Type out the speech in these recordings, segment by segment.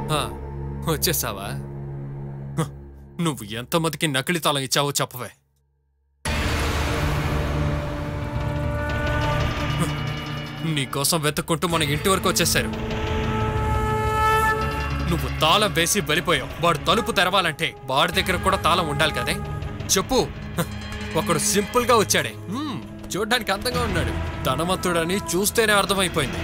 ఆ, వచ్చేసావా హ, నువ్వు ఎంతమందికి నకిలీ తాళం ఇచ్చావో చెప్పవే హ, నీకోసం వెతుక్కుంటూ మన ఇంటి వరకు వచ్చేసారు నువ్వు తాళం వేసి వెళ్ళిపోయావు వాడు తలుపు తెరవాలంటే వాడి దగ్గర కూడా తాళం ఉండాలి కదే చెప్పు హ, ఒకడు సింపుల్ గా వచ్చాడే హ్మ్, చూడ్డానికి అందంగా ఉన్నాడు ధనవంతుడని చూస్తేనే అర్థమైపోయింది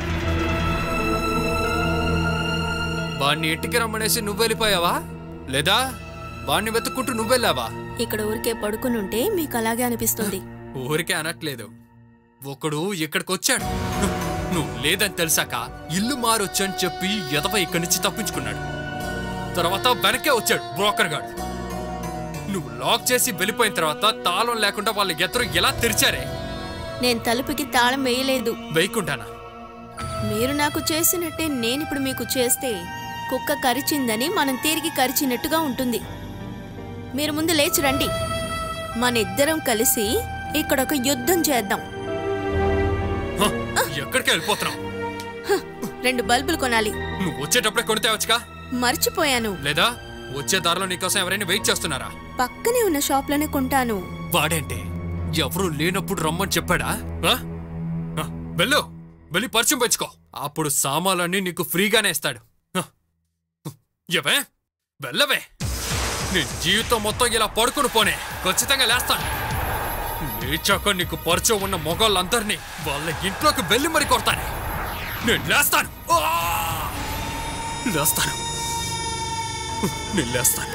వాణ్ణి ఇంటికి రమ్మనేసి నువ్వు వెళ్ళిపోయావా లేదా వాణ్ణి వెతుక్కుంటూ నువ్వెళ్ళావా ఇక్కడ ఊరికే పడుకునుంటే మీకు అలాగే అనిపిస్తుంది ఊరికే అనట్లేదు ఒకడు ఇక్కడికి వచ్చాడు నువ్వు లేదని తెలిసాక ఇల్లు మారొచ్చని చెప్పి ఎదవ ఇక్కడి నుంచి తప్పించుకున్నాడు తర్వాత వెనకే వచ్చాడు బ్రోకర్ గాడు నువ్వు లాక్ చేసి వెళ్ళిపోయిన తర్వాత తాళం లేకుండా వాళ్ళ ఎదురు ఎలా తెరిచారే నేను తలుపుకి తాళం వేయలేదు వేయకుండానా మీరు నాకు చేసినట్టే నేనిప్పుడు మీకు చేస్తే కుక్క కరిచిందని మనం తిరిగి కరిచినట్టుగా ఉంటుంది మీరు ముందు లేచి రండి మన ఇద్దరం కలిసి ఇక్కడ ఒక యుద్ధం చేద్దాం హ, ఎక్కడికి వెళ్ళిపోతున్నావు హ, రెండు బల్బులు కొనాలి నువ్వు వచ్చేటప్పుడే కొడితే వచ్చుగా మర్చిపోయాను లేదా వచ్చే దారిలో నీకోసం ఎవరైనా వెయిట్ చేస్తున్నారా పక్కనే ఉన్న షాప్లోనే కొంటాను వాడేంటే ఎవరు లేనప్పుడు రమ్మని చెప్పాడా ఆ? ఆ, వెళ్ళు వెళ్ళి పరిచయం పెంచుకో అప్పుడు సామాన్లన్నీ నీకు ఫ్రీగానే ఇస్తాడు ఆ. ఎవే వెళ్ళవే నీ జీవితం మొత్తం ఇలా పడుకుని పోనే ఖచ్చితంగా లేస్తాను లేచాక నీకు పరిచయం ఉన్న మొగాళ్ళందరినీ వాళ్ళ ఇంట్లోకి వెళ్ళి మరి కొడతాను నేను లేస్తాను ఆ! లేస్తాను నేను లేస్తాను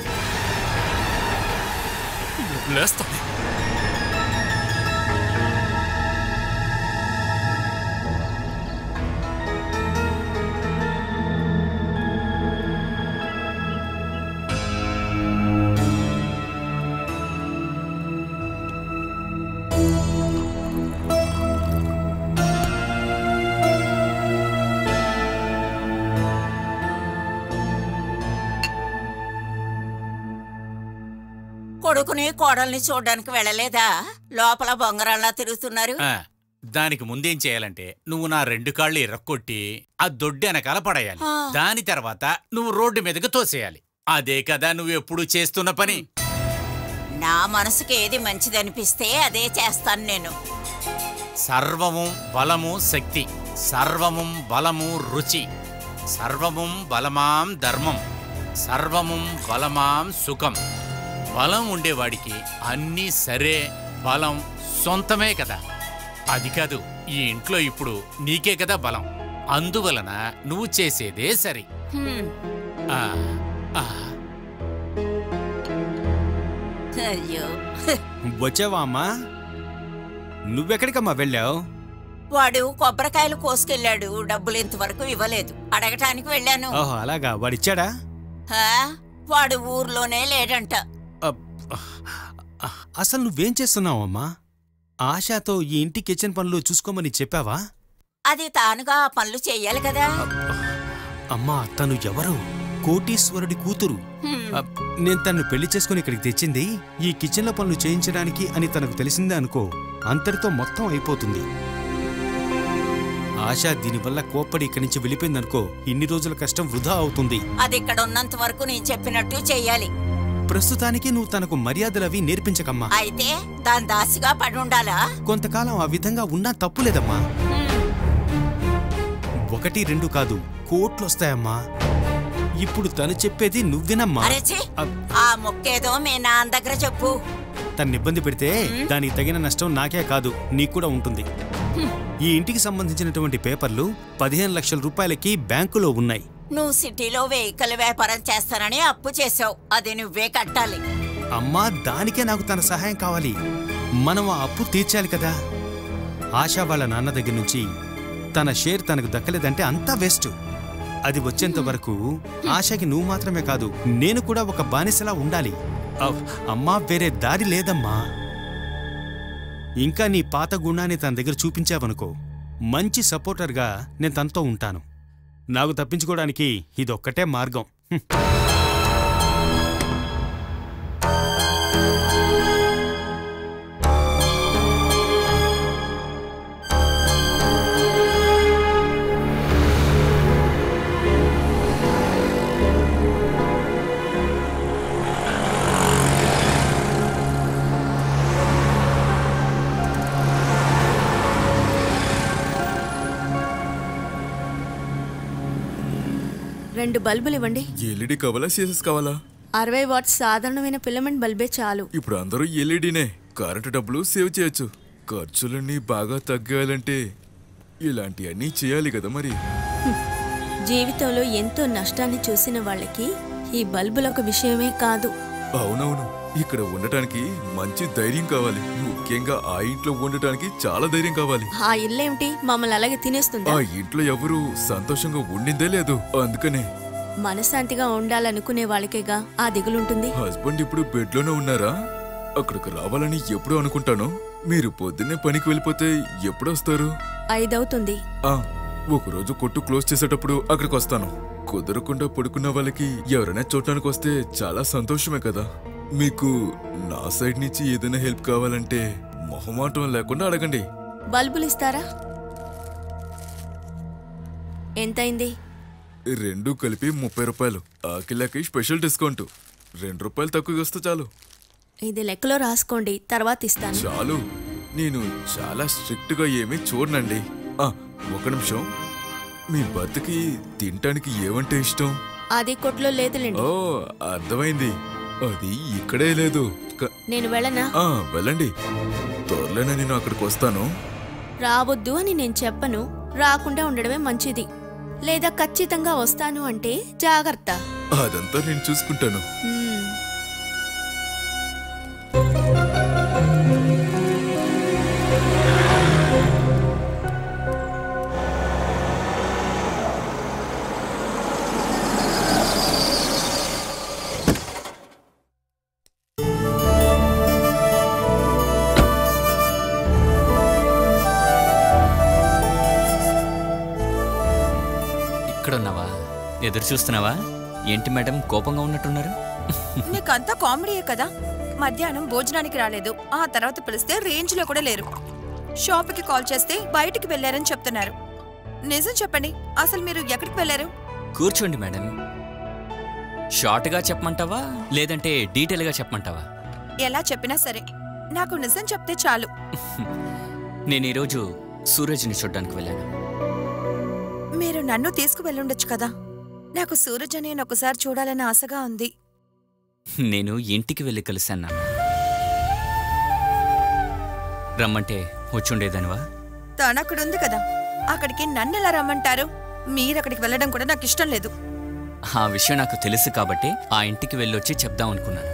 నేను లేస్తాను కొడుకుని కోడల్ని చూడడానికి వెళ్ళలేదా లోపల బొంగరాల్లా తిరుగుతున్నారు ఆ, దానికి ముందేం చేయాలంటే నువ్వు నా రెండు కాళ్ళు ఇరక్కొట్టి ఆ దొడ్డి వెనకాల పడేయాలి ఆ. దాని తర్వాత నువ్వు రోడ్డు మీదకి తోసేయాలి అదే కదా నువ్వు ఎప్పుడు చేస్తున్న పని నా మనసుకి ఏది మంచిది అనిపిస్తే అదే చేస్తాను నేను సర్వము బలము శక్తి సర్వము బలము రుచి సర్వము బలమాం ధర్మం సర్వము బలమాం సుఖం బలం ఉండేవాడికి అన్నీ సరే బలం సొంతమే కదా అది కాదు ఈ ఇంట్లో ఇప్పుడు నీకే కదా బలం అందువలన నువ్వు చేసేదే సరి హ్మ్. ఆ, ఆ, అయ్యో వచ్చావా అమ్మా నువ్వెక్కడికమ్మా వెళ్ళావు వాడు కొబ్బరికాయలు కోసుకెళ్ళాడు డబ్బులు ఇంతవరకు ఇవ్వలేదు అడగటానికి వెళ్ళాను ఓహో అలాగా వాడిచ్చాడా హా? వాడు ఊర్లోనే లేడంట అబ్, అ- అసలు నువ్వేం చేస్తున్నావమ్మా ఆశాతో ఈ ఇంటి కిచెన్ పనులు చూసుకోమని చెప్పావా అది తానుగా ఆ పనులు చెయ్యాలి కదా అమ్మా తను ఎవరు కోటీశ్వరుడి కూతురు హ్మ్. అబ్, నేను తన్ను పెళ్లి చేసుకుని ఇక్కడికి తెచ్చింది ఈ కిచెన్లో పనులు చేయించడానికి అని తనకు తెలిసిందే అనుకో అంతటితో మొత్తం అయిపోతుంది ఆశ దీనివల్ల కోప్పడి ఇక్కడి నుంచి వెళ్ళిపోయిందనుకో ఇన్ని రోజుల కష్టం వృధా అవుతుంది అది ఇక్కడ ఉన్నంత వరకు నేను చెప్పినట్టు చెయ్యాలి ప్రస్తుతానికి నువ్వు తనకు మర్యాదలవి నేర్పించకమ్మా అయితే దాని దాసిగా పడి ఉండాలా కొంతకాలం ఆ విధంగా ఉన్నా తప్పులేదమ్మా హ్మ్. ఒకటి రెండు కాదు కోట్లొస్తాయమ్మా ఇప్పుడు తను చెప్పేది నువ్వినమ్మా అరే ఛీ! అబ్, ఆ మొక్కేదో మీ నాన్న దగ్గర చెప్పు తన్ని ఇబ్బంది పెడితే దానికి తగిన నష్టం నాకే కాదు నీకు కూడా ఉంటుంది ఈ ఇంటికి సంబంధించినటువంటి పేపర్లు పదిహేను లక్షల రూపాయలకి బ్యాంకులో ఉన్నాయి నువ్వు సిటీలో వెహికల్ వ్యాపారం చేస్తానని అప్పు చేసావు అది నువ్వే కట్టాలి అమ్మా దానికే నాకు తన సహాయం కావాలి మనం ఆ అప్పు తీర్చాలి కదా ఆశా వాళ్ళ నాన్న దగ్గర నుంచి తన షేర్ తనకు దక్కలేదంటే అంతా వేస్ట్ అది వచ్చేంత వరకు ఆశకి నువ్వు మాత్రమే కాదు నేను కూడా ఒక బానిసలా ఉండాలి అవ్, అమ్మా వేరే దారి లేదమ్మా ఇంకా నీ పాత గుణాన్ని తన దగ్గర చూపించావనుకో మంచి సపోర్టర్గా నేను తనతో ఉంటాను నాకు తప్పించుకోవడానికి ఇదొక్కటే మార్గం హ్మ్. రెండు బల్బులు ఇవ్వండి ఎల్ఈడి కావాలా సీసెస్ కావాలా అరవై వాట్స్ సాధారణమైన ఫిలమెంట్ బల్బే చాలు ఇప్పుడు అందరూ ఎల్ఈడినే కరెంటు డబ్బులు సేవ్ చేయొచ్చు ఖర్చులన్నీ బాగా తగ్గాలంటే ఇలాంటివన్నీ చేయాలి కదా మరి జీవితంలో ఎంతో నష్టాన్ని చూసిన వాళ్ళకి ఈ బల్బులు ఒక విషయమే కాదు అవునవును ఇక్కడ ఉండటానికి మంచి ధైర్యం కావాలి ముఖ్యంగా ఆ ఇంట్లో ఉండటానికి చాలా ధైర్యం కావాలి ఆ ఇల్లేమిటి మమ్మల్ని అలాగే తినేస్తుందా ఆ ఇంట్లో ఎవరు సంతోషంగా ఉండిందే లేదు అందుకనే మనశాంతిగా ఉండాలనుకునే వాళ్ళకేగా ఆ దిగులుంటుంది హస్బెండ్ ఇప్పుడు బెడ్ లోనే ఉన్నారా అక్కడికి రావాలని ఎప్పుడు అనుకుంటాను మీరు పొద్దున్నే పనికి వెళ్ళిపోతే ఎప్పుడు వస్తారు ఐదవుతుంది ఆ ఒకరోజు కొట్టు క్లోజ్ చేసేటప్పుడు అక్కడికి వస్తాను కుదరకుండా పడుకున్న వాళ్ళకి ఎవరైనా చూడటానికి వస్తే చాలా సంతోషమే కదా మీకు నా సైడ్ నుంచి ఏదైనా హెల్ప్ కావాలంటే మొహమాటం లేకుండా అడగండి బల్బులు ఇస్తారా ఎంతైంది రెండు కలిపి ముప్పై రూపాయలు ఆకిలాకి స్పెషల్ డిస్కౌంట్ రెండు రూపాయలు తక్కువ వస్తే చాలు ఇది లెక్కలో రాసుకోండి తర్వాత ఇస్తాను చాలు నేను చాలా స్ట్రిక్ట్ గా ఏమీ చూడనండి ఆ ఒక నిమిషం మీ భర్తకి తినటానికి ఏమంటే ఇష్టం అది కొట్లో లేదులేండి ఓ అర్థమైంది అది ఇక్కడే లేదు క- నేను వెళ్ళనా ఆ వెళ్ళండి త్వరలోనే నేను అక్కడికి వస్తాను రావద్దు అని నేను చెప్పను రాకుండా ఉండడమే మంచిది లేదా ఖచ్చితంగా వస్తాను అంటే జాగ్రత్త అదంతా నేను చూసుకుంటాను మ్మ్. ఇక్కడున్నావా ఎదురు చూస్తున్నావా ఏంటి మేడం కోపంగా ఉన్నట్టున్నారు నీకంతా కామెడీయే కదా మధ్యాహ్నం భోజనానికి రాలేదు ఆ తర్వాత పిలిస్తే రేంజ్ లో కూడా లేరు షాప్కి కాల్ చేస్తే బయటికి వెళ్ళారని చెప్తున్నారు నిజం చెప్పండి అసలు మీరు ఎక్కడికి వెళ్ళారు కూర్చోండి మేడం షార్ట్గా చెప్పమంటావా లేదంటే డీటెయిల్గా చెప్పమంటావా ఎలా చెప్పినా సరే నాకు నిజం చెప్తే చాలు నేను ఈరోజు సూరజ్ని చూడ్డానికి వెళ్ళాను మీరు నన్ను తీసుకువెళ్ళుండొచ్చు కదా నాకు సూరజ్ అని ఒకసారి చూడాలని ఆశగా ఉంది నేను ఇంటికి వెళ్ళి కలిశాను నాన్న రమ్మంటే వచ్చుండేదానివా తనక్కడుంది కదా అక్కడికి నన్ను ఎలా రమ్మంటారు మీరక్కడికి వెళ్ళడం కూడా నాకు ఇష్టం లేదు ఆ విషయం నాకు తెలుసు కాబట్టి ఆ ఇంటికి వెళ్ళొచ్చి చెప్దాం అనుకున్నాను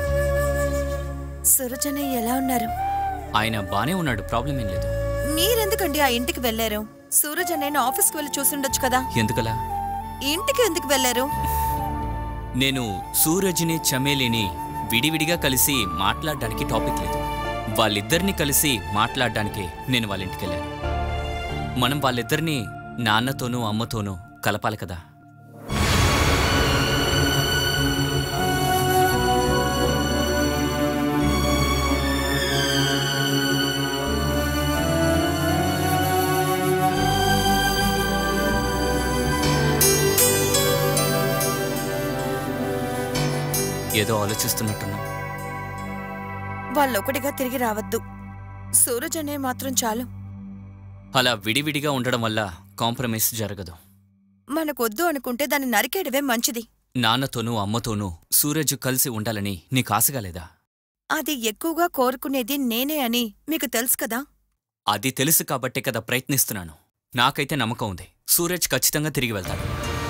సూరజ్ అని ఎలా ఉన్నారు ఆయన బానే ఉన్నాడు ప్రాబ్లం ఏం లేదు మీరెందుకండి ఆ ఇంటికి వెళ్ళారు సూరజ్ నేను ఆఫీస్కి వెళ్ళి చూసుండొచ్చు కదా ఎందుకలా ఇంటికి ఎందుకు వెళ్ళారు నేను సూరజ్ని చమేలిని విడివిడిగా కలిసి మాట్లాడడానికి టాపిక్ లేదు వాళ్ళిద్దరిని కలిసి మాట్లాడడానికి నేను వాళ్ళ ఇంటికి వెళ్ళాను మనం వాళ్ళిద్దరిని నాన్నతోనూ అమ్మతోనూ కలపాలి కదా ఏదో ఆలోచిస్తున్నట్టున్నా వాళ్ళొకటిగా తిరిగి రావద్దు సూరజ్ అనే మాత్రం చాలు అలా విడివిడిగా ఉండడం వల్ల కాంప్రమైజ్ జరగదు మనకొద్దు అనుకుంటే దాన్ని నరికేయడమే మంచిది నాన్నతోనూ అమ్మతోనూ సూరజ్ కలిసి ఉండాలని నీకు ఆశగా లేదా అది ఎక్కువగా కోరుకునేది నేనే అని మీకు తెలుసు కదా అది తెలుసు కాబట్టే కదా ప్రయత్నిస్తున్నాను నాకైతే నమ్మకం ఉంది సూరజ్ ఖచ్చితంగా తిరిగి వెళ్తాడు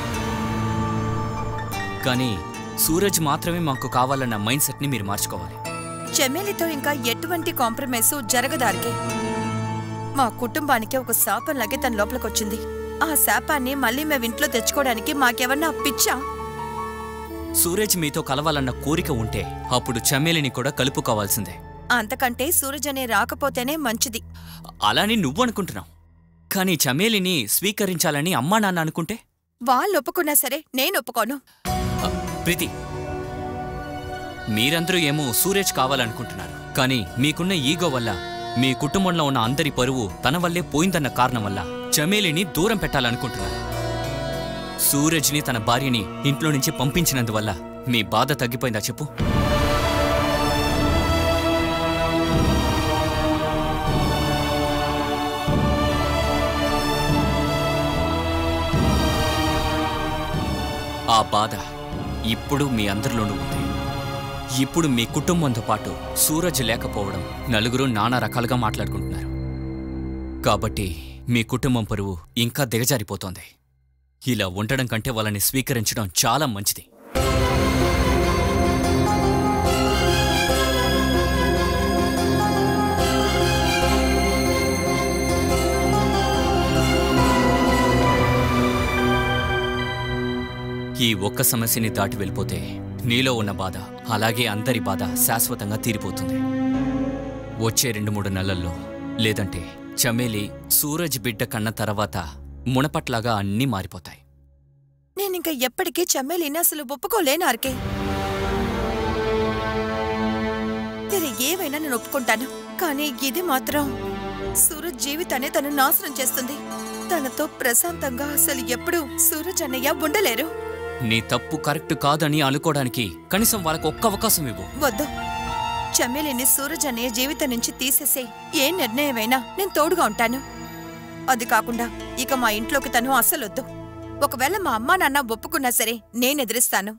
కానీ సూరజ్ మాత్రమే మాకు కావాలన్న మైండ్ సెట్ని మీరు మార్చుకోవాలి చెమేలితో ఇంకా ఎటువంటి కాంప్రమైజు జరగదారికి మా కుటుంబానికి ఒక శాపంలాగే తన లోపలికొచ్చింది ఆ శాపాన్ని మళ్ళీ మేము ఇంట్లో తెచ్చుకోవడానికి మాకెవన్నా పిచ్చా సూరజ్ మీతో కలవాలన్న కోరిక ఉంటే అప్పుడు చమేలిని కూడా కలుపుకోవాల్సిందే అంతకంటే సూరజ్ అనే రాకపోతేనే మంచిది అలాని నువ్వు అనుకుంటున్నావు కానీ చమేలిని స్వీకరించాలని అమ్మా నాన్న అనుకుంటే వాళ్ళు ఒప్పుకున్నా సరే నేను ఒప్పుకోను అ, ప్రీతి మీరందరూ ఏమో సూరజ్ కావాలనుకుంటున్నారు కానీ మీకున్న ఈగో వల్ల మీ కుటుంబంలో ఉన్న అందరి పరువు తన వల్లే పోయిందన్న కారణం వల్ల చమేలిని దూరం పెట్టాలనుకుంటున్నారు సూరజ్ని తన భార్యని ఇంట్లో నుంచి పంపించినందువల్ల మీ బాధ తగ్గిపోయిందా చెప్పు ఆ బాధ ఇప్పుడు మీ అందరిలోనూ ఉంది ఇప్పుడు మీ కుటుంబంతో పాటు సూరజ్ లేకపోవడం నలుగురు నానా రకాలుగా మాట్లాడుకుంటున్నారు కాబట్టి మీ కుటుంబం పరువు ఇంకా దిగజారిపోతోంది ఇలా ఉండడం కంటే వాళ్ళని స్వీకరించడం చాలా మంచిది ఈ ఒక్క సమస్యని దాటి వెళ్ళిపోతే నీలో ఉన్న బాధ అలాగే అందరి బాధ శాశ్వతంగా తీరిపోతుంది వచ్చే రెండు మూడు నెలల్లో లేదంటే చమేలి సూరజ్ బిడ్డ కన్న తర్వాత మునపట్లాగా అన్నీ మారిపోతాయి నేనింక ఎప్పటికీ చమ్మేలిని అసలు ఒప్పుకోలేను ఆర్కే తెరే ఏవైనా నేను ఒప్పుకుంటాను కానీ ఇది మాత్రం సూరజ్ జీవితాన్ని తను నాశనం చేస్తుంది తనతో ప్రశాంతంగా అసలు ఎప్పుడు సూరజ్ అన్నయ్య ఉండలేరు నీ తప్పు కరెక్ట్ కాదని అనుకోవడానికి కనీసం వాళ్ళకు ఒక్క అవకాశం ఇవ్వు వద్దు చమ్మేలిని సూరజ్ అన్నయ్య జీవితం నుంచి తీసేసే ఏ నిర్ణయమైనా నేను తోడుగా ఉంటాను అది కాకుండా ఇక మా ఇంట్లోకి తను అస్సలొద్దు ఒకవేళ మా అమ్మా నాన్న ఒప్పుకున్నా సరే నేను ఎదిరిస్తాను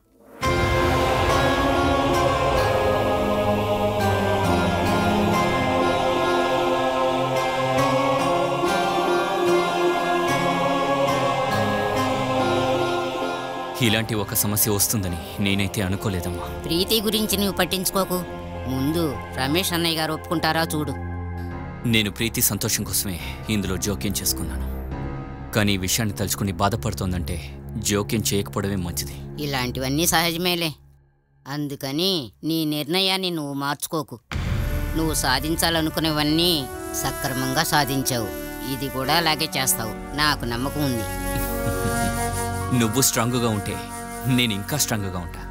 ఇలాంటి ఒక సమస్య వస్తుందని నేనైతే అనుకోలేదమ్మా ప్రీతి గురించి నువ్వు పట్టించుకోకు ముందు రమేష్ అన్నయ్య గారు ఒప్పుకుంటారా చూడు నేను ప్రీతి సంతోషం కోసమే ఇందులో జోక్యం చేసుకున్నాను కానీ ఈ విషయాన్ని తలుచుకుని బాధపడుతోందంటే జోక్యం చేయకపోవడమే మంచిది ఇలాంటివన్నీ సహజమేలే అందుకని నీ నిర్ణయాన్ని నువ్వు మార్చుకోకు నువ్వు సాధించాలనుకునేవన్నీ సక్రమంగా సాధించావు ఇది కూడా అలాగే చేస్తావు నాకు నమ్మకం ఉంది నువ్వు స్ట్రాంగ్గా ఉంటే నేను ఇంకా స్ట్రాంగ్గా ఉంటా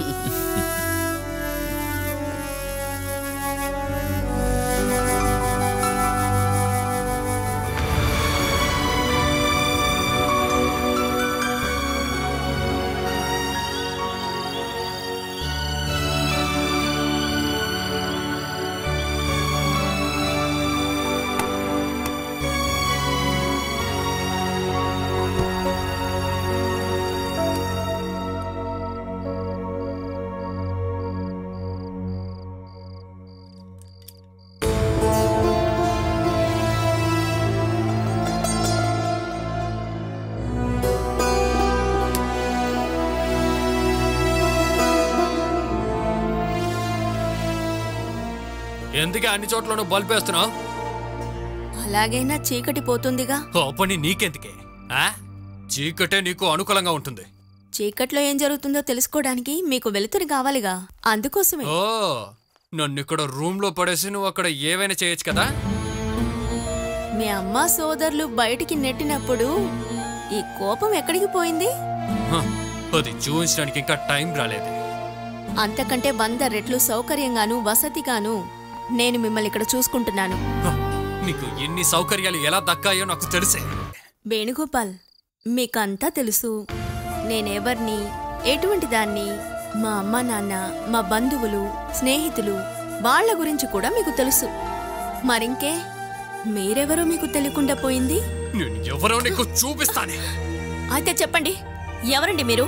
ఎందుకే అన్ని చోట్లను బల్బు వేస్తున్నావు అలాగైనా చీకటి పోతుందిగా ఓ పని నీకెందుకే ఆ? చీకటే నీకు అనుకూలంగా ఉంటుంది చీకట్లో ఏం జరుగుతుందో తెలుసుకోవడానికి మీకు వెలుతురు కావాలిగా అందుకోసమే ఓ నన్ను ఇక్కడ రూమ్ లో పడేసి నువ్వు అక్కడ ఏవైనా చేయొచ్చు కదా మీ అమ్మ సోదరులు బయటికి నెట్టినప్పుడు ఈ కోపం ఎక్కడికి పోయింది హ, అది చూపించడానికి ఇంకా టైం రాలేదు అంతకంటే వంద రెట్లు సౌకర్యంగాను వసతిగాను నేను మిమ్మల్ని ఇక్కడ చూసుకుంటున్నాను హ, నీకు ఎన్ని సౌకర్యాలు ఎలా దక్కాయో నాకు తెలిసే వేణుగోపాల్ మీకంతా తెలుసు నేనెవర్ని ఎటువంటి దాన్ని మా అమ్మ నాన్న మా బంధువులు స్నేహితులు వాళ్ళ గురించి కూడా మీకు తెలుసు మరింకే మీరెవరో మీకు తెలియకుండా పోయింది నేను ఎవరో నీకు చూపిస్తానే అయితే చెప్పండి ఎవరండి మీరు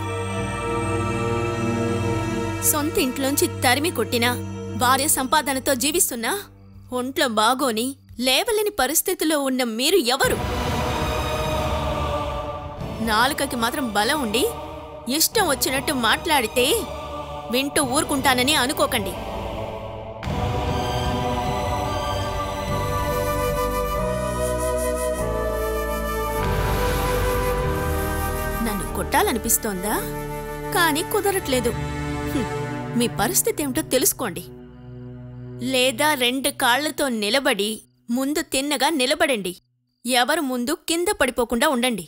సొంత ఇంట్లోంచి తరిమి కొట్టినా భార్య సంపాదనతో జీవిస్తున్నా ఒంట్లో బాగోని లేవలేని పరిస్థితిలో ఉన్న మీరు ఎవరు నాలుకకి మాత్రం బలం ఉండి ఇష్టం వచ్చినట్టు మాట్లాడితే వింటూ ఊరుకుంటానని అనుకోకండి నన్ను కొట్టాలనిపిస్తోందా కానీ కుదరట్లేదు హ్మ్. మీ పరిస్థితి ఏమిటో తెలుసుకోండి లేదా రెండు కాళ్లతో నిలబడి ముందు తిన్నగా నిలబడండి ఎవరు ముందు కింద పడిపోకుండా ఉండండి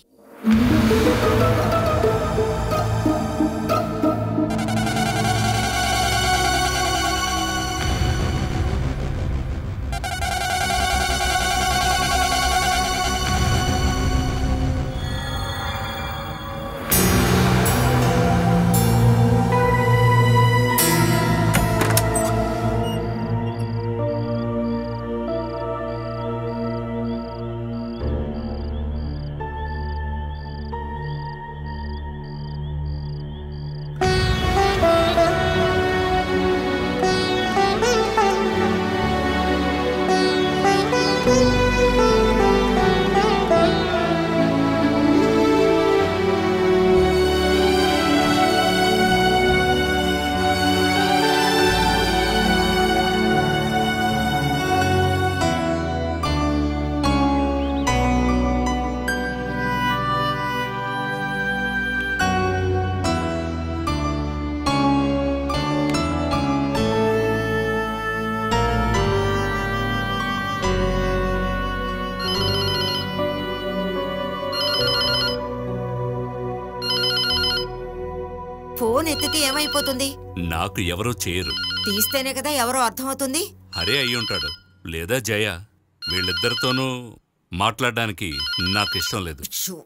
ఫోన్ ఎత్తితే ఏమైపోతుంది నాకు ఎవరో చేయరు తీస్తేనే కదా ఎవరో అర్థమవుతుంది హరే అయి ఉంటాడు లేదా జయ వీళ్ళిద్దరితోనూ మాట్లాడడానికి నాకు ఇష్టం లేదు షూ.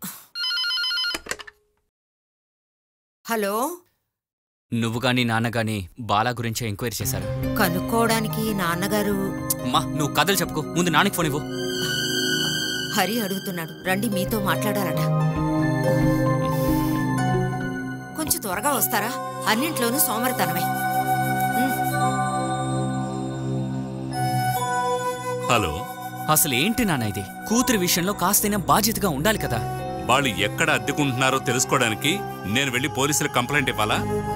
హలో నువ్వు గాని నాన్న గాని బాలా గురించి ఎంక్వైరీ చేశారు కనుక్కోవడానికి నాన్నగారు అమ్మా నువ్వు కథలు చెప్పుకో ముందు నాన్నకి ఫోన్ ఇవ్వు హరి అడుగుతున్నాడు రండి మీతో మాట్లాడాలట కొంచెం త్వరగా వస్తారా అన్నింట్లోనూ సోమరితనమే హలో అసలు ఏంటి నాన్న ఇది కూతురి విషయంలో కాస్తైనా బాధ్యతగా ఉండాలి కదా వాళ్ళు ఎక్కడ అద్దెకుంటున్నారో తెలుసుకోవడానికి నేను వెళ్ళి పోలీసులకు కంప్లైంట్ ఇవ్వాలా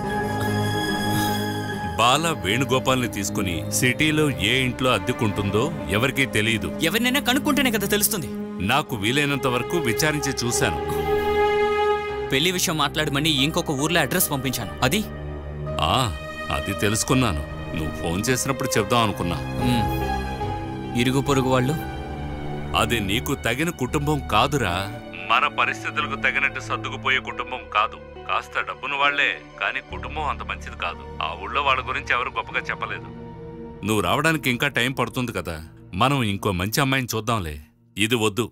బాల వేణుగోపాల్ని తీసుకుని సిటీలో ఏ ఇంట్లో అద్దెకుంటుందో ఎవరికీ తెలియదు ఎవరినైనా కనుక్కుంటేనే కదా తెలుస్తుంది నాకు వీలైనంత వరకు విచారించి చూశాను పెళ్లి విషయం మాట్లాడమని ఇంకొక ఊర్లో అడ్రస్ పంపించాను అది ఆ అది తెలుసుకున్నాను నువ్వు ఫోన్ చేసినప్పుడు చెప్దాం అనుకున్నా మ్, ఇరుగు పొరుగు వాళ్ళు అది నీకు తగిన కుటుంబం కాదురా మన పరిస్థితులకు తగినట్టు సర్దుకుపోయే కుటుంబం కాదు కాస్త డబ్బును వాళ్లే కానీ కుటుంబం అంత మంచిది కాదు ఆ ఊళ్ళో వాళ్ళ గురించి ఎవరు గొప్పగా చెప్పలేదు నువ్వు రావడానికి ఇంకా టైం పడుతుంది కదా మనం ఇంకో మంచి అమ్మాయిని చూద్దాంలే ఇది వద్దు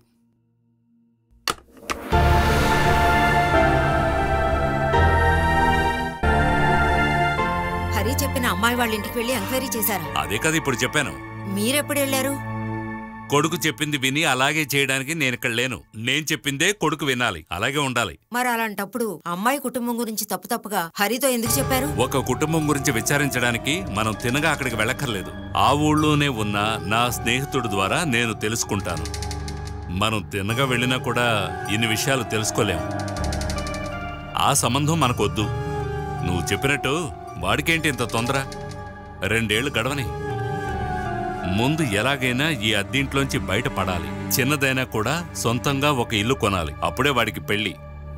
హరి చెప్పిన అమ్మాయి వాళ్ళ ఇంటికి వెళ్ళి ఎంక్వైరీ చేశారు అదే కదా ఇప్పుడు చెప్పాను మీరెప్పుడు వెళ్ళారు కొడుకు చెప్పింది విని అలాగే చేయడానికి నేను ఇక్కడ లేను నేను చెప్పిందే కొడుకు వినాలి అలాగే ఉండాలి మరి అలాంటప్పుడు అమ్మాయి కుటుంబం గురించి తప్పు తప్పుగా హరితో ఎందుకు చెప్పారు ఒక కుటుంబం గురించి విచారించడానికి మనం తినగా అక్కడికి వెళ్ళక్కర్లేదు ఆ ఊళ్ళోనే ఉన్న నా స్నేహితుడి ద్వారా నేను తెలుసుకుంటాను మనం తినగా వెళ్ళినా కూడా ఇన్ని విషయాలు తెలుసుకోలేం ఆ సంబంధం మనకొద్దు నువ్వు చెప్పినట్టు వాడికేంటి ఇంత తొందర రెండేళ్లు గడవని ముందు ఎలాగైనా ఈ అద్దీంట్లోంచి బయటపడాలి చిన్నదైనా కూడా సొంతంగా ఒక ఇల్లు కొనాలి అప్పుడే వాడికి పెళ్లి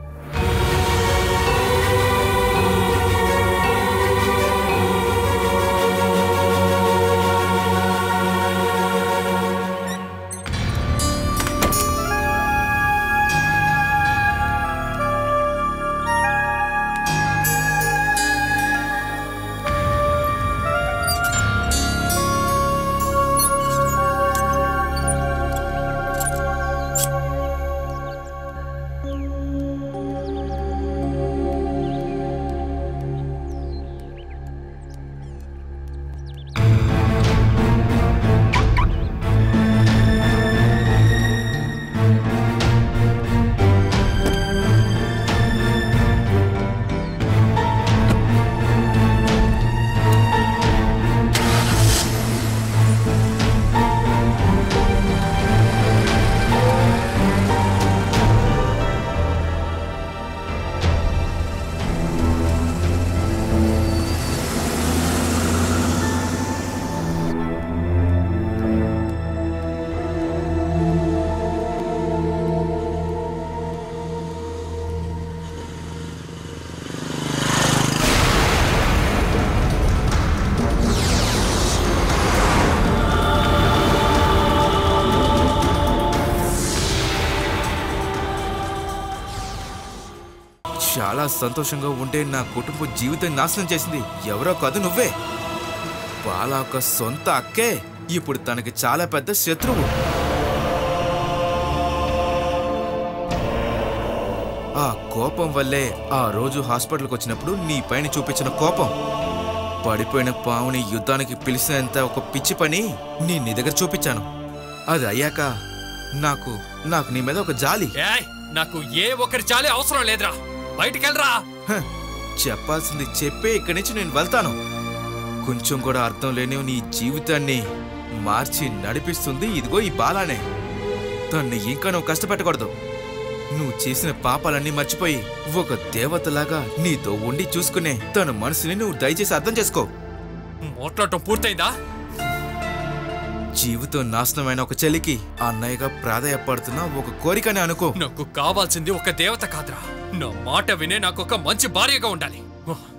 చాలా సంతోషంగా ఉంటే నా కుటుంబ జీవితం నాశనం చేసింది ఎవరో కాదు నువ్వే బాల ఒక సొంత అక్కే ఇప్పుడు తనకి చాలా పెద్ద శత్రువు ఆ కోపం వల్లే ఆ రోజు హాస్పిటల్కి వచ్చినప్పుడు నీ పైన చూపించిన కోపం పడిపోయిన పావుని యుద్ధానికి పిలిచినంత ఒక పిచ్చి పని నీ నీ దగ్గర చూపించాను అది అయ్యాక నాకు నాకు నీ మీద ఒక జాలి ఏయ్ నాకు ఏ ఒక్కరి చాలే అవసరం లేదురా బయటికెళ్ళరా హ, చెప్పాల్సింది చెప్పే ఇక్కడి నుంచి నేను వెళ్తాను కొంచెం కూడా అర్థం లేని నీ జీవితాన్ని మార్చి నడిపిస్తుంది ఇదిగో ఈ బాలానే దాన్ని ఇంకా నువ్వు కష్టపెట్టకూడదు నువ్వు చేసిన పాపాలన్నీ మర్చిపోయి ఒక దేవతలాగా నీతో ఉండి చూసుకునే తన మనసుని నువ్వు దయచేసి అర్థం చేసుకో మాట్లాడటం పూర్తయిందా జీవితం నాశనమైన ఒక చెల్లికి అన్నయ్యగా ప్రాధాయపడుతున్న ఒక కోరికనే అనుకో నాకు కావాల్సింది ఒక దేవత కాదురా నా మాట వినే నాకు ఒక మంచి భార్యగా ఉండాలి